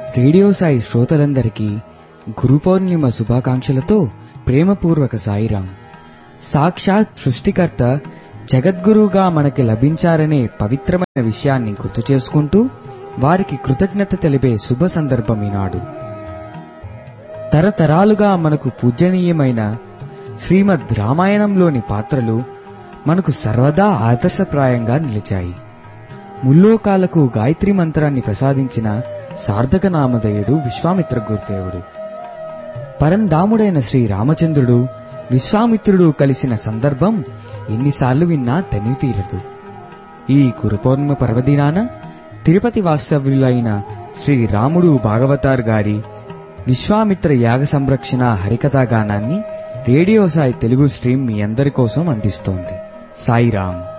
radio Sai శ్రోతలందరికీ గురు పౌర్ణిమ శుభాకాంక్షలతో ప్రేమపూర్వక సాయిరాం సాక్షాత్ సృష్టికర్త జగద్గురువుగా మనకి లభించారనే పవిత్రమైన విషయాన్ని గుర్తు చేసుకుంటూ వారికి కృతజ్ఞత తెలిపే శుభ సందర్భం ఈనాడు తరతరాలుగా మనకు పూజనీయమైన శ్రీమద్ రామాయణంలోని పాత్రలు మనకు సర్వదా ఆదర్శప్రాయంగా నిలిచాయి ముల్లోకాలకు గాయత్రి మంత్రాన్ని ప్రసాదించిన సార్థక నామధేయుడు విశ్వామిత్ర గురుదేవుడు పరంధాముడైన శ్రీ రామచంద్రుడు విశ్వామిత్రుడు కలిసిన సందర్భం ఎన్నిసార్లు విన్నా తనివి తీరదు ఈ గురుపౌర్ణిమ పర్వదినాన తిరుపతి వాస్తవ్యులైన శ్రీ రాముడు భాగవతార్ గారి విశ్వామిత్ర యాగ సంరక్షణ హరికథా గానాన్ని రేడియో సాయి తెలుగు స్ట్రీమ్ మీ అందరి కోసం అందిస్తోంది సాయిరామ్